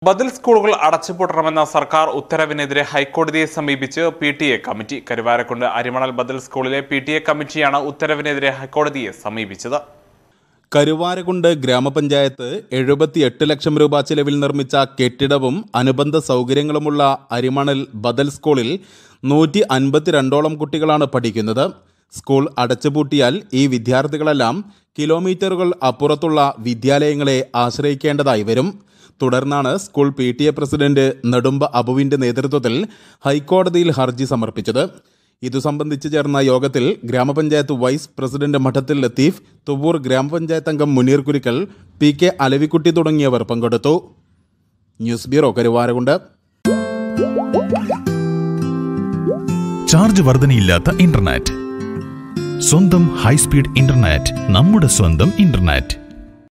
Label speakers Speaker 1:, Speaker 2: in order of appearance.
Speaker 1: ബദൽ സ്കൂളുകൾ അടച്ചുപൂട്ടണമെന്ന സർക്കാർ ഉത്തരവിനെതിരെ ഹൈക്കോടതിയെ സമീപിച്ച് P T A committee Karuvarakundu Arimanal ബദൽ സ്കൂളിലെ പി ടി എ കമ്മിറ്റിയാണ് ഉത്തരവിനെതിരെ ഹൈക്കോടതിയെ സമീപിച്ചത്
Speaker 2: കരുവാരകുണ്ട് ഗ്രാമപഞ്ചായത്ത് എഴുപത്തിയെട്ട് ലക്ഷം രൂപ ചെലവിൽ നിർമ്മിച്ച കെട്ടിടവും അനുബന്ധ സൗകര്യങ്ങളുമുള്ള അരിമണൽ ബദൽ സ്കൂളിൽ നൂറ്റി അൻപത്തിരണ്ടോളം കുട്ടികളാണ് പഠിക്കുന്നത് സ്കൂൾ അടച്ചുപൂട്ടിയാൽ ഈ വിദ്യാർത്ഥികളെല്ലാം കിലോമീറ്ററുകൾ അപ്പുറത്തുള്ള വിദ്യാലയങ്ങളെ ആശ്രയിക്കേണ്ടതായി വരും തുടർന്നാണ് school P T A president നെടുമ്പ അബുവിന്റെ നേതൃത്വത്തിൽ ഹൈക്കോടതിയിൽ ഹർജി സമർപ്പിച്ചത് ഇതു സംബന്ധിച്ച് ചേർന്ന യോഗത്തിൽ ഗ്രാമപഞ്ചായത്ത് വൈസ് പ്രസിഡന്റ് മഠത്തിൽ ലത്തീഫ് തുവൂർ ഗ്രാമപഞ്ചായത്ത് അംഗം മുനീർ കുരിക്കൽ പി കെ അലവിക്കുട്ടി തുടങ്ങിയവർ പങ്കെടുത്തു ന്യൂസ് ബ്യൂറോ കരുവാരകുണ്ട്
Speaker 3: ചാർജ് വർധനയില്ലാത്ത ഇന്റർനെറ്റ് സ്വന്തം ഹൈസ്പീഡ് ഇന്റർനെറ്റ് നമ്മുടെ സ്വന്തം ഇന്റർനെറ്റ്